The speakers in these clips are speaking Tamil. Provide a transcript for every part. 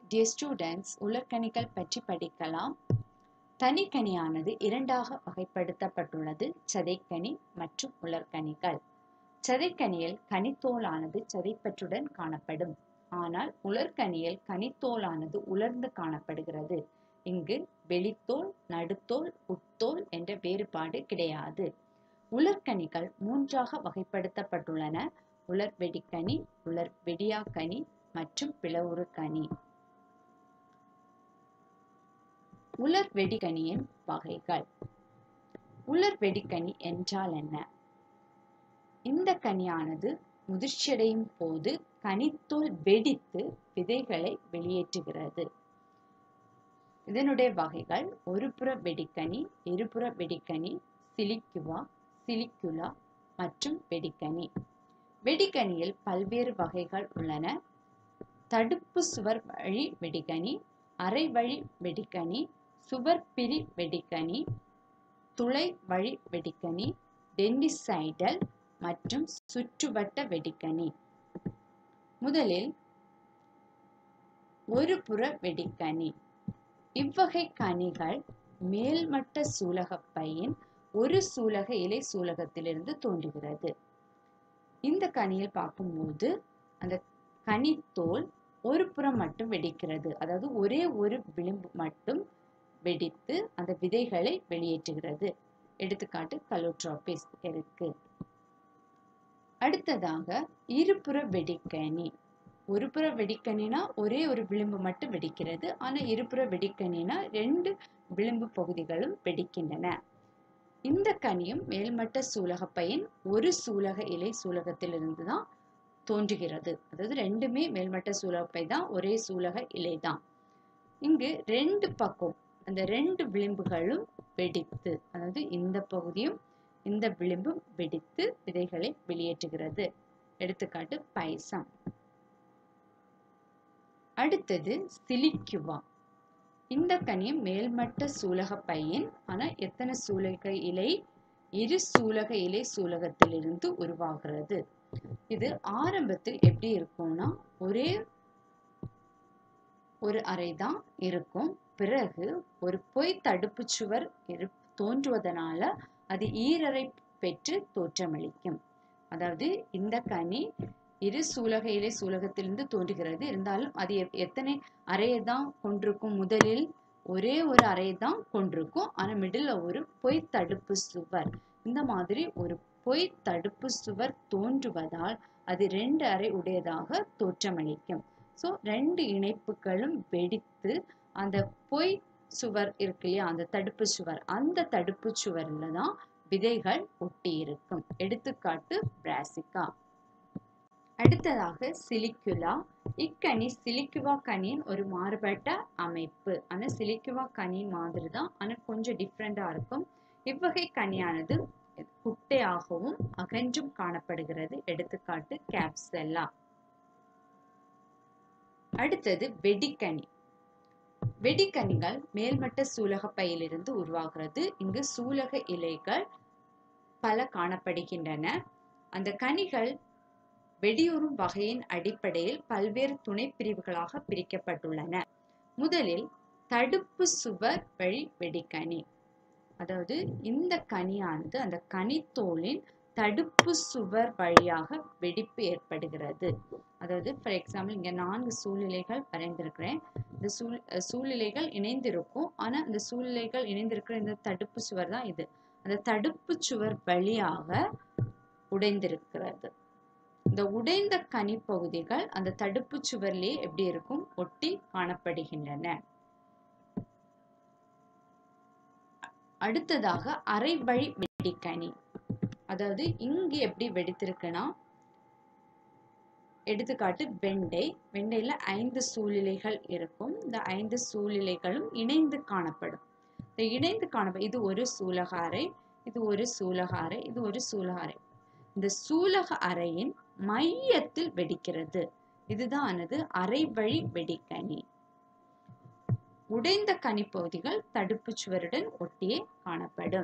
டியர் ஸ்டூடெண்ட்ஸ் உலர்கனிகள் பற்றி படிக்கலாம் தனிக்கனியானது இரண்டாக வகைப்படுத்தப்பட்டுள்ளது சதைக்கனி மற்றும் உலர்கனிகள் சதைக்கனியில் கனித்தோலானது சதைப்பற்றுடன் காணப்படும் ஆனால் உலர்கனியில் கனித்தோலானது உலர்ந்து காணப்படுகிறது இங்கு வெளித்தோல் நடுத்தோல் உட்தோல் என்ற வேறுபாடு கிடையாது உலர்கனிகள் மூன்றாக வகைப்படுத்தப்பட்டுள்ளன உலர் வெடிக்கனி உலர் வெடியாக்கனி மற்றும் பிளவுறு கனி உலர் வெடிக்கனியின் வகைகள் உலர் வெடிக்கனி என்றால் என்ன இந்த கனியானது முதிர்ச்சியடையும் போது கனித்தோல் வெடித்து விதைகளை வெளியேற்றுகிறது இதனுடைய வகைகள் ஒருபுற வெடிக்கனி இருபுற வெடிக்கனி சிலிக்குவா சிலிக்குலா மற்றும் வெடிக்கனி வெடிக்கனியில் பல்வேறு வகைகள் உள்ளன தடுப்பு சுவர் வழி வெடிக்கனி அரை வழி வெடிக்கனி சுவர் பிரி வெடிக்கனி துளை வழி வெடிக்கனி டென்டிசைடல் மற்றும் சுற்றுவட்ட வெடிக்கனி முதலில் ஒரு புற வெடிக்கனி இவ்வகை கனிகள் மேல்மட்ட சூலகப்பையின் ஒரு சூலக இலை சூலகத்திலிருந்து தோன்றுகிறது இந்த கனியில் பார்க்கும்போது அந்த கனித்தோல் ஒரு புறம் மட்டும் வெடிக்கிறது அதாவது ஒரே ஒரு விளிம்பு மட்டும் வெடித்து அந்த விதைகளை வெளியேற்றுகிறது எடுத்துக்காட்டு கலோட்ராபிஸ் இருக்கு அடுத்ததாக இருபுற வெடிக்கனி ஒரு புற வெடிக்கனினா ஒரே ஒரு விளிம்பு மட்டும் வெடிக்கிறது ஆனா இருபுற வெடிக்கனினா ரெண்டு விளிம்பு பகுதிகளும் வெடிக்கின்றன இந்த கனியும் மேல்மட்ட சூலகப்பையின் ஒரு சூலக இலை சூலகத்திலிருந்து தான் தோன்றுகிறது அதாவது ரெண்டுமே மேல்மட்ட சூலகப்பை தான் ஒரே சூலக இலை தான் இங்கு ரெண்டு பக்கம் அந்த ரெண்டு விளிம்புகளும் வெடித்து அதாவது இந்த பகுதியும் இந்த விளிம்பும் வெடித்து விதைகளை வெளியேற்றுகிறது எடுத்துக்காட்டு பைசம் அடுத்தது சிலிக்குவா இந்த கனியும் மேல்மட்ட சூலக பையன் ஆனா எத்தனை சூலக இலை இரு சூலக இலை சூலகத்திலிருந்து உருவாகிறது இது ஆரம்பத்தில் எப்படி இருக்கும்னா ஒரே ஒரு அறை தான் இருக்கும் பிறகு ஒரு பொய் தடுப்பு சுவர் தோன்றுவதனால அது ஈரறை பெற்று தோற்றமளிக்கும் அதாவது இந்த கனி இரு சூலக இலை சூலகத்திலிருந்து தோன்றுகிறது இருந்தாலும் அது எத்தனை அறையை தான் கொண்டிருக்கும் முதலில் ஒரே ஒரு அறையை தான் கொண்டிருக்கும் ஆனா மிடில் ஒரு பொய் தடுப்பு சுவர் இந்த மாதிரி ஒரு பொய் தடுப்பு சுவர் தோன்றுவதால் அது ரெண்டு அறை உடையதாக தோற்றமளிக்கும் ஸோ ரெண்டு இணைப்புகளும் வெடித்து அந்த பொய் சுவர் இருக்கு இல்லையா அந்த தடுப்பு சுவர் அந்த தடுப்பு சுவர்ல தான் விதைகள் ஒட்டி இருக்கும் எடுத்துக்காட்டு பிராசிகா அடுத்ததாக சிலிக்குலா இக்கனி சிலிக்குவா கனியின் ஒரு மாறுபட்ட அமைப்பு ஆனா சிலிக்குவா கனி மாதிரி தான் ஆனா கொஞ்சம் டிஃப்ரெண்டா இருக்கும் இவ்வகை கனியானது குட்டையாகவும் அகன்றும் காணப்படுகிறது எடுத்துக்காட்டு கேப்செல்லா அடுத்தது வெடிக்கனி வெடிக்கனிகள் மேல்மட்ட சூலக பையிலிருந்து உருவாகிறது இங்கு சூலக இலைகள் பல காணப்படுகின்றன அந்த கனிகள் வெடியுறும் வகையின் அடிப்படையில் பல்வேறு துணை பிரிவுகளாக பிரிக்கப்பட்டுள்ளன முதலில் தடுப்பு சுவர் வழி வெடிக்கனி அதாவது இந்த கனியானது அந்த கனித்தோலின் தடுப்பு சுவர் வழியாக வெடிப்பு ஏற்படுகிறது அதாவது ஃபார் எக்ஸாம்பிள் இங்க நான்கு சூழ்நிலைகள் வரைந்திருக்கிறேன் இந்த சூழ் சூழ்நிலைகள் இணைந்திருக்கும் ஆனா இந்த சூழ்நிலைகள் இணைந்திருக்கிற இந்த தடுப்பு சுவர் தான் இது அந்த தடுப்பு சுவர் வழியாக உடைந்திருக்கிறது இந்த உடைந்த கனி பகுதிகள் அந்த தடுப்பு சுவர்லேயே எப்படி இருக்கும் ஒட்டி காணப்படுகின்றன அடுத்ததாக அரை வழி வெடிக்கனி அதாவது இங்கு எப்படி வெடித்திருக்குன்னா எடுத்துக்காட்டு வெண்டை வெண்டையில ஐந்து சூழ்நிலைகள் இருக்கும் இந்த ஐந்து சூழ்நிலைகளும் இணைந்து காணப்படும் இந்த இணைந்து காணப்படும் இது ஒரு சூலக அறை இது ஒரு சூலக அறை இது ஒரு சூலக அறை இந்த சூலக அறையின் மையத்தில் வெடிக்கிறது இதுதானது அரை வழி வெடிக்கனி உடைந்த கனிப்பகுதிகள் தடுப்பு சுவருடன் ஒட்டியே காணப்படும்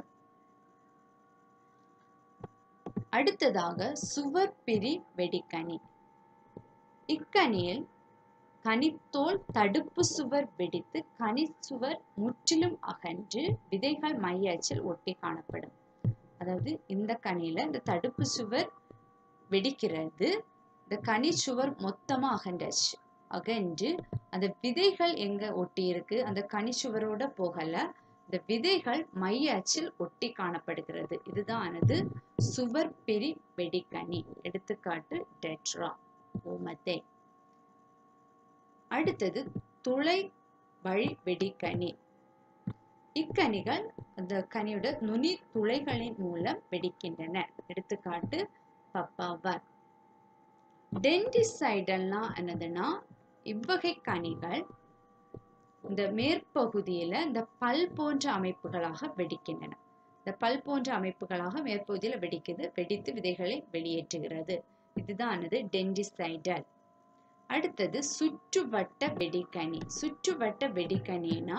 அடுத்ததாக சுவர் பிரி வெடிக்கனி இக்கனியில் கனித்தோல் தடுப்பு சுவர் வெடித்து கனிச்சுவர் முற்றிலும் அகன்று விதைகள் மைய அச்சில் ஒட்டி காணப்படும் அதாவது இந்த கனியில இந்த தடுப்பு சுவர் வெடிக்கிறது இந்த கனி சுவர் மொத்தமா அகன்றாச்சு அகன்று அந்த விதைகள் எங்க ஒட்டி இருக்கு அந்த கனி சுவரோட போகல இந்த விதைகள் மைய அச்சில் ஒட்டி காணப்படுகிறது இதுதான் ஆனது சுவர் பெரி வெடிக்கனி எடுத்துக்காட்டு டெட்ரா ஓமத்தே அடுத்தது துளை வழி வெடிக்கனி இக்கனிகள் அந்த கனியோட நுனி துளைகளின் மூலம் வெடிக்கின்றன எடுத்துக்காட்டு பப்பாவர் டென்டிசைடல்னா என்னதுன்னா இவ்வகை கனிகள் இந்த மேற்பகுதியில இந்த பல் போன்ற அமைப்புகளாக வெடிக்கின்றன இந்த பல் போன்ற அமைப்புகளாக மேற்பகுதியில வெடிக்குது வெடித்து விதைகளை வெளியேற்றுகிறது இதுதானது டென்டிசைடல் அடுத்தது சுற்றுவட்ட வெடிக்கனி சுற்றுவட்ட வெடிக்கனினா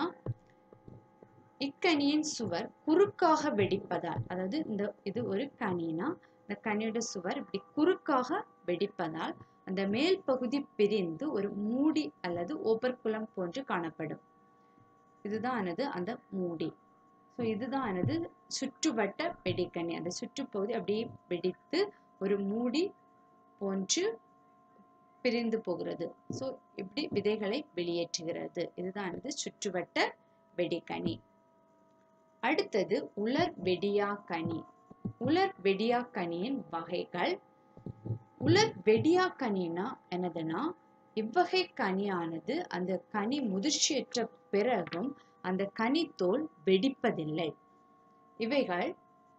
இக்கனியின் சுவர் குறுக்காக வெடிப்பதால் அதாவது இந்த இது ஒரு கனினா இந்த கனியோட சுவர் இப்படி குறுக்காக வெடிப்பதால் அந்த மேல் பகுதி பிரிந்து ஒரு மூடி அல்லது ஓபர்குளம் போன்று காணப்படும் இதுதானது அந்த மூடி ஸோ இதுதானது சுற்றுவட்ட வெடிக்கனி அந்த சுற்றுப்பகுதி அப்படியே வெடித்து ஒரு மூடி போன்று பிரிந்து போகிறது ஸோ இப்படி விதைகளை வெளியேற்றுகிறது இதுதானது சுற்றுவட்ட வெடிக்கனி அடுத்தது உலர் வெடியா கனி உலர் வெடியா கனியின் வகைகள் உலர் வெடியா கனினா என்னதுன்னா இவ்வகை கனியானது அந்த கனி முதிர்ச்சியற்ற பிறகும் அந்த கனித்தோல் வெடிப்பதில்லை இவைகள்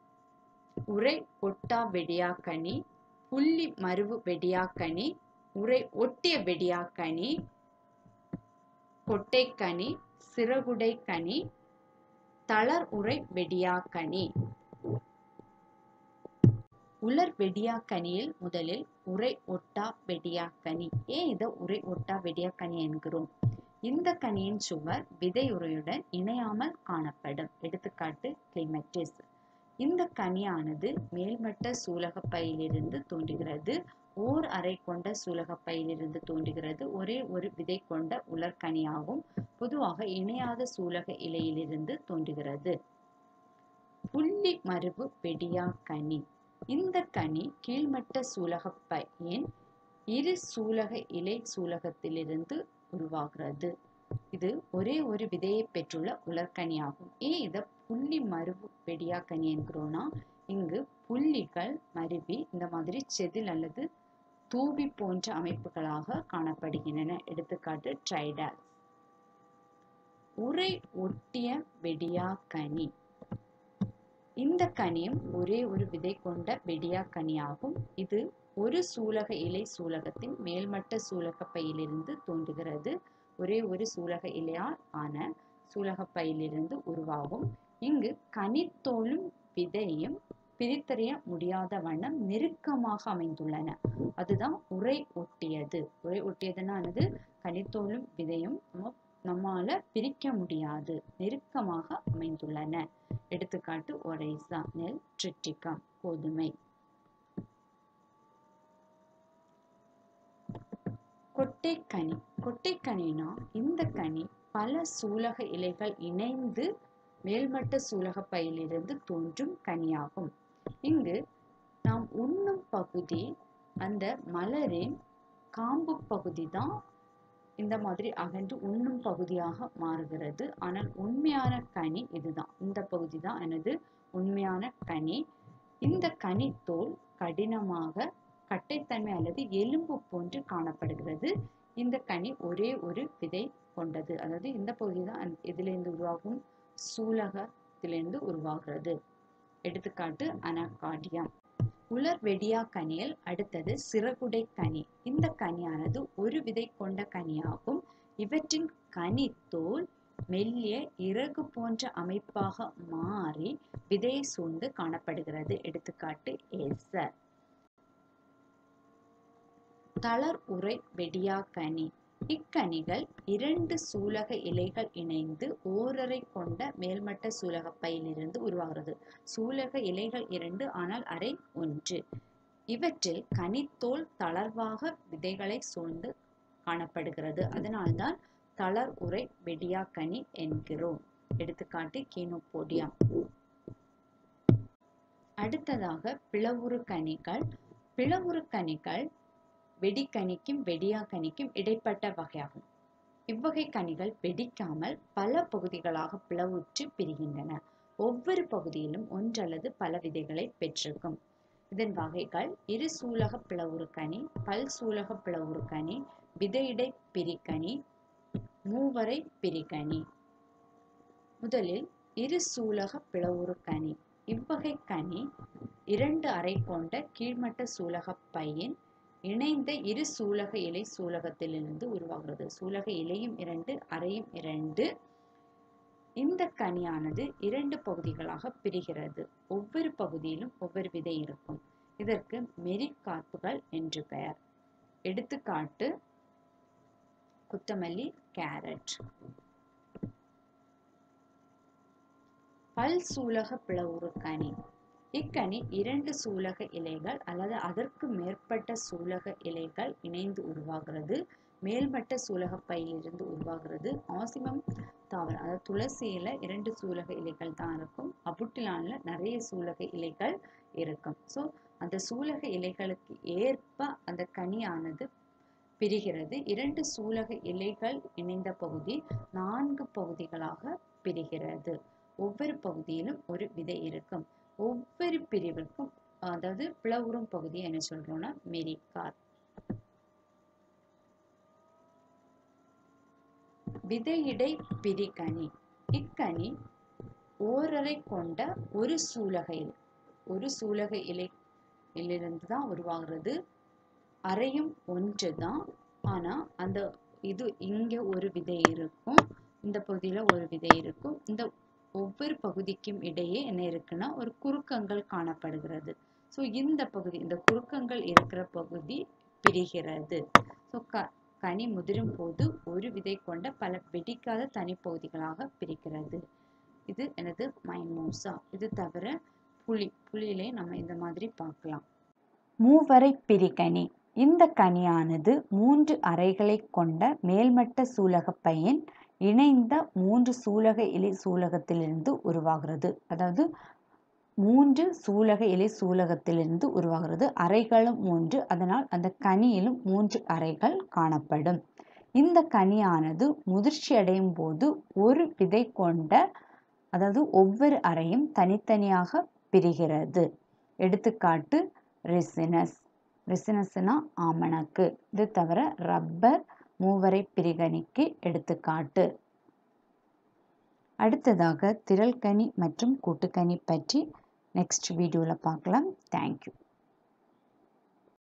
உரை ஒட்டா வெடியாக்கனி புள்ளி மருவு வெடியாக்கனி உரை ஒட்டிய வெடியாக்கனி கொட்டைக்கனி சிறகுடை கனி தளர் உரை வெடியாக்கனி உலர் வெடியாக்கனியில் முதலில் உரை ஒட்டா வெடியாக்கனி ஏன் இதை உரை ஒட்டா வெடியாக்கனி என்கிறோம் இந்த கனியின் சுவர் விதை உரையுடன் இணையாமல் காணப்படும் எடுத்துக்காட்டு கிளிமெட்டிஸ் இந்த கனியானது மேல்மட்ட சூலகப்பையிலிருந்து தோன்றுகிறது ஓர் அறை கொண்ட சூலகப்பையிலிருந்து தோன்றுகிறது ஒரே ஒரு விதை கொண்ட உலர்கனியாகும் பொதுவாக இணையாத சூலக இலையிலிருந்து தோன்றுகிறது புள்ளி மருவு வெடியா கனி இந்த கனி கீழ்மட்ட சூலகப்பையின் இரு சூலக இலை சூலகத்திலிருந்து உருவாகிறது இது ஒரே ஒரு விதையை பெற்றுள்ள உலர்கனியாகும் ஏன் இதை புள்ளி மருவு வெடியாக்கனி என்கிறோம்னா இங்கு புள்ளிகள் மருவி இந்த மாதிரி செதில் அல்லது தூவி போன்ற அமைப்புகளாக காணப்படுகின்றன எடுத்துக்காட்டு ட்ரைடால்ஸ் உரை ஒட்டிய வெடியா கனி இந்த கனியும் ஒரே ஒரு விதை கொண்ட வெடியா கனியாகும் இது ஒரு சூலக இலை சூலகத்தின் மேல்மட்ட சூலக பையிலிருந்து தோன்றுகிறது ஒரே ஒரு சூலக இலையால் ஆன சூலக பையிலிருந்து உருவாகும் இங்கு கனித்தோலும் விதையும் பிரித்தறிய முடியாத வண்ணம் நெருக்கமாக அமைந்துள்ளன அதுதான் உரை ஒட்டியது உரை ஒட்டியதுனானது கனித்தோலும் விதையும் நம்ம நம்மால பிரிக்க முடியாது நெருக்கமாக அமைந்துள்ளன எடுத்துக்காட்டு ஒரைசா நெல் ட்ரிட்டிகா கோதுமை கொட்டைக்கனி கொட்டைக்கனினா இந்த கனி பல சூலக இலைகள் இணைந்து மேல்மட்ட சூலக பையிலிருந்து தோன்றும் கனியாகும் இங்கு நாம் உண்ணும் பகுதி அந்த மலரின் காம்பு பகுதி தான் இந்த மாதிரி அகன்று உண்ணும் பகுதியாக மாறுகிறது ஆனால் உண்மையான கனி இதுதான் இந்த பகுதி தான் எனது உண்மையான கனி இந்த கனி தோல் கடினமாக கட்டைத்தன்மை அல்லது எலும்பு போன்று காணப்படுகிறது இந்த கனி ஒரே ஒரு விதை கொண்டது அதாவது இந்த பகுதி தான் இதிலிருந்து உருவாகும் சூலகத்திலிருந்து உருவாகிறது எடுத்துக்காட்டு அனகாடியம் உலர் வெடியா கனியில் அடுத்தது சிறகுடை கனி இந்த கனியானது ஒரு விதை கொண்ட கனியாகும் இவற்றின் கனி தோல் மெல்லிய இறகு போன்ற அமைப்பாக மாறி விதையை சூழ்ந்து காணப்படுகிறது எடுத்துக்காட்டு ஏசர் தளர் உரை வெடியா கனி இக்கனிகள் இரண்டு சூலக இலைகள் இணைந்து ஓரறை கொண்ட மேல்மட்ட சூலக பையிலிருந்து உருவாகிறது சூலக இலைகள் இரண்டு ஆனால் அறை ஒன்று இவற்றில் கனித்தோல் தளர்வாக விதைகளை சூழ்ந்து காணப்படுகிறது அதனால்தான் தளர் உரை வெடியா கனி என்கிறோம் எடுத்துக்காட்டு கீனோபோடியா அடுத்ததாக பிளவுறு கனிகள் பிளவுறு கனிகள் வெடிக்கனிக்கும் வெடியா கனிக்கும் இடைப்பட்ட வகையாகும் இவ்வகை கனிகள் வெடிக்காமல் பல பகுதிகளாக பிளவுற்று பிரிகின்றன ஒவ்வொரு பகுதியிலும் ஒன்றல்லது பல விதைகளை பெற்றிருக்கும் இதன் வகைகள் இரு சூலக பிளவுறு கனி பல் சூலக பிளவுறு கனி விதையிடை பிரிக்கனி மூவரை பிரிகனி முதலில் இரு சூலக பிளவுறு கனி இவ்வகை கனி இரண்டு அறை கொண்ட கீழ்மட்ட சூலக பையின் இணைந்த இரு சூலக இலை சூலகத்திலிருந்து உருவாகிறது சூலக இலையும் இரண்டு அறையும் இரண்டு இந்த கனியானது இரண்டு பகுதிகளாக பிரிகிறது ஒவ்வொரு பகுதியிலும் ஒவ்வொரு விதை இருக்கும் இதற்கு மெரிக்காப்புகள் என்று பெயர் எடுத்துக்காட்டு குத்தமல்லி கேரட் பல் சூலக பிளவுறு கனி இக்கனி இரண்டு சூலக இலைகள் அல்லது அதற்கு மேற்பட்ட சூலக இலைகள் இணைந்து உருவாகிறது மேல்மட்ட சூலக பையிலிருந்து உருவாகிறது ஆசிமம் தாவரம் அதாவது துளசியில இரண்டு சூலக இலைகள் தான் இருக்கும் அபுட்டிலான்ல நிறைய சூலக இலைகள் இருக்கும் ஸோ அந்த சூலக இலைகளுக்கு ஏற்ப அந்த கனியானது பிரிகிறது இரண்டு சூலக இலைகள் இணைந்த பகுதி நான்கு பகுதிகளாக பிரிகிறது ஒவ்வொரு பகுதியிலும் ஒரு விதை இருக்கும் ஒவ்வொரு பிரிவிற்கும் அதாவது பிளவுறும் பகுதி என்ன சொல்றோம்னா மெரிக்கார் விதையிடை பிரிகனி இக்கனி ஓரரை கொண்ட ஒரு சூலக இலை ஒரு சூலக இலையிலிருந்து தான் உருவாகிறது அறையும் ஒன்று தான் ஆனா அந்த இது இங்க ஒரு விதை இருக்கும் இந்த பகுதியில ஒரு விதை இருக்கும் இந்த ஒவ்வொரு பகுதிக்கும் இடையே என்ன இருக்குன்னா ஒரு குறுக்கங்கள் காணப்படுகிறது ஸோ இந்த பகுதி இந்த குறுக்கங்கள் இருக்கிற பகுதி பிரிகிறது ஸோ க கனி முதிரும் போது ஒரு விதை கொண்ட பல வெடிக்காத தனிப்பகுதிகளாக பிரிக்கிறது இது எனது மைமோசா இது தவிர புளி புளியிலே நம்ம இந்த மாதிரி பார்க்கலாம் மூவரை பிரிகனி இந்த கனியானது மூன்று அறைகளை கொண்ட மேல்மட்ட சூலகப் பையின் இணைந்த மூன்று சூலக இலை சூலகத்திலிருந்து உருவாகிறது அதாவது மூன்று சூலக இலை சூலகத்திலிருந்து உருவாகிறது அறைகளும் மூன்று அதனால் அந்த கனியிலும் மூன்று அறைகள் காணப்படும் இந்த கனியானது முதிர்ச்சி அடையும் போது ஒரு விதை கொண்ட அதாவது ஒவ்வொரு அறையும் தனித்தனியாக பிரிகிறது எடுத்துக்காட்டு ரெசினஸ் ரெசினஸ்னா ஆமணக்கு இது தவிர ரப்பர் மூவரை பிரிகனிக்கு எடுத்துக்காட்டு அடுத்ததாக திரள்கனி மற்றும் கூட்டுக்கனி பற்றி நெக்ஸ்ட் வீடியோவில் பார்க்கலாம் தேங்க்யூ